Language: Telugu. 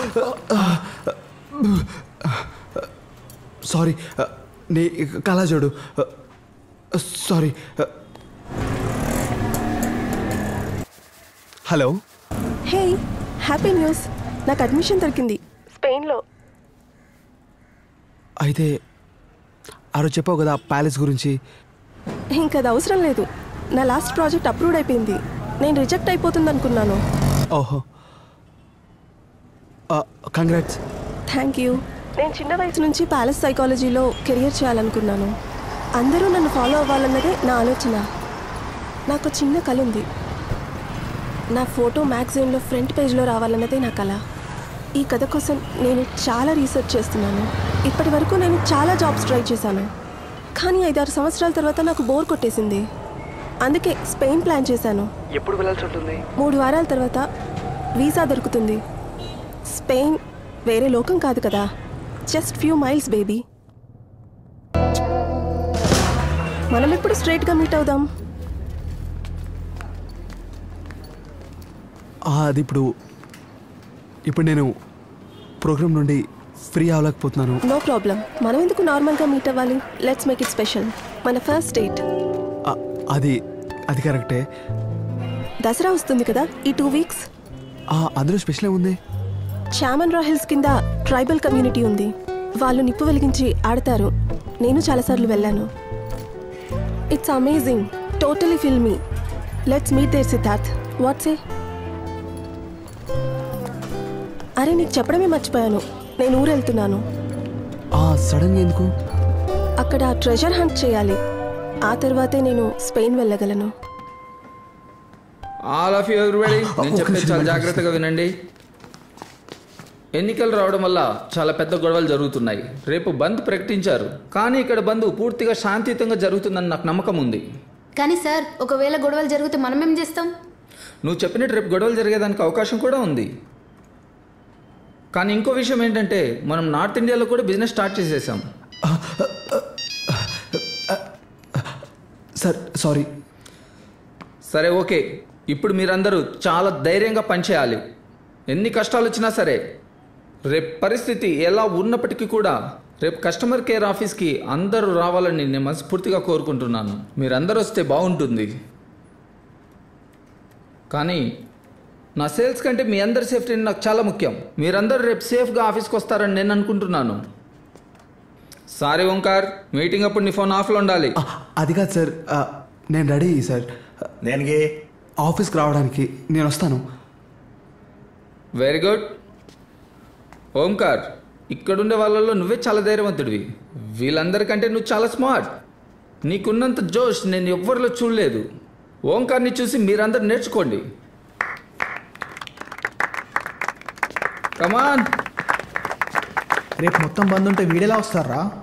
సారీ నీ కళాజోడు sorry hello hey happy news నాకు అడ్మిషన్ దొరికింది స్పెయిన్లో అయితే ఆ రోజు చెప్పావు కదా ప్యాలెస్ గురించి ఇంకా అది అవసరం లేదు నా లాస్ట్ ప్రాజెక్ట్ అప్రూవ్డ్ అయిపోయింది నేను రిజెక్ట్ అయిపోతుంది అనుకున్నాను ఓహో కంగ్రాట్స్ థ్యాంక్ యూ నేను చిన్న వయసు నుంచి ప్యాలెస్ సైకాలజీలో కెరియర్ చేయాలనుకున్నాను అందరూ నన్ను ఫాలో అవ్వాలన్నదే నా ఆలోచన నాకు చిన్న కళ ఉంది నా ఫోటో మ్యాగజైన్లో ఫ్రంట్ పేజ్లో రావాలన్నదే నా కళ ఈ కథ కోసం నేను చాలా రీసెర్చ్ చేస్తున్నాను ఇప్పటి వరకు నేను చాలా జాబ్స్ ట్రై చేశాను కానీ ఐదారు సంవత్సరాల తర్వాత నాకు బోర్ కొట్టేసింది అందుకే స్పెయిన్ ప్లాన్ చేశాను ఎప్పుడు వెళ్ళాల్సి ఉంటుంది మూడు వారాల తర్వాత వీసా దొరుకుతుంది స్పెయిన్ వేరే లోకం కాదు కదా జస్ట్ ఫ్యూ మైల్స్ బేబీ మనం ఎప్పుడు స్ట్రైట్గా మీట్ అవుదాం అది ఇప్పుడు ఇప్పుడు నేను ప్రోగ్రామ్ నుండి ఫ్రీ అవ్వలేకపోతున్నాను నో ప్రాబ్లం మనం ఎందుకు నార్మల్గా మీట్ అవ్వాలి లెట్స్ మేక్ ఇట్ స్పెషల్ మన ఫస్ట్ డేట్ ఆ, అది అది కరెక్టే దసరా వస్తుంది కదా ఈ టూ వీక్స్ ఆ, అందులో స్పెషల్ ఏముంది చామన్ రా హిల్స్ కింద ట్రైబల్ కమ్యూనిటీ ఉంది వాళ్ళు నిప్పు వెలిగించి ఆడతారు నేను చాలాసార్లు వెళ్ళాను it's amazing totally filmy let's meet there Siddharth what say అరే నీకు చెప్పడమే మర్చిపోయాను నేను ఊరు వెళ్తున్నాను ఆ, సడన్గా ఎందుకు అక్కడ ట్రెజర్ హంట్ చేయాలి ఆ తర్వాతే నేను స్పెయిన్ వెళ్ళగలను ఆల్ ఆఫ్ యూ ఎవరిబడి నేను ఒక్క చెప్పేది నిమిషం, చాలా ఒక్క జాగ్రత్తగా వినండి ఎన్నికలు రావడం వల్ల చాలా పెద్ద గొడవలు జరుగుతున్నాయి రేపు బంద్ ప్రకటించారు కానీ ఇక్కడ బంద్ పూర్తిగా శాంతియుతంగా జరుగుతుందని నాకు నమ్మకం ఉంది కానీ సార్ ఒకవేళ గొడవలు జరిగితే మనం ఏం చేస్తాం నువ్వు చెప్పినట్టు రేపు గొడవలు జరిగేదానికి అవకాశం కూడా ఉంది కానీ ఇంకో విషయం ఏంటంటే మనం నార్త్ ఇండియాలో కూడా బిజినెస్ స్టార్ట్ చేసేసాం సార్ సారీ సరే ఓకే ఇప్పుడు మీరందరూ చాలా ధైర్యంగా పనిచేయాలి ఎన్ని కష్టాలు వచ్చినా సరే రేపు పరిస్థితి ఎలా ఉన్నప్పటికీ కూడా రేపు కస్టమర్ కేర్ ఆఫీస్కి అందరూ రావాలని నేను మనస్ఫూర్తిగా కోరుకుంటున్నాను మీరందరూ వస్తే బాగుంటుంది కానీ నా సేల్స్ కంటే మీ అందరి సేఫ్టీ నాకు చాలా ముఖ్యం మీరందరూ రేపు సేఫ్గా ఆఫీస్కి వస్తారని నేను అనుకుంటున్నాను సారీ ఓంకార్ మీటింగ్ అప్పుడు నీ ఫోన్ ఆఫ్లో ఉండాలి ఆ, అది కాదు సార్ ఆ, నేను రెడీ సార్ దేనికి ఆఫీస్కి రావడానికి నేను వస్తాను వెరీ గుడ్ ఓంకార్ ఇక్కడుండే వాళ్ళల్లో నువ్వే చాలా ధైర్యవంతుడివి వీళ్ళందరికంటే నువ్వు చాలా స్మార్ట్ నీకున్నంత జోష్ నేను ఎవ్వరిలో చూడలేదు ఓంకార్ని చూసి మీరందరూ నేర్చుకోండి కమాన్ రేపు మొత్తం బంద్ ఉంటే వీడెలా వస్తారా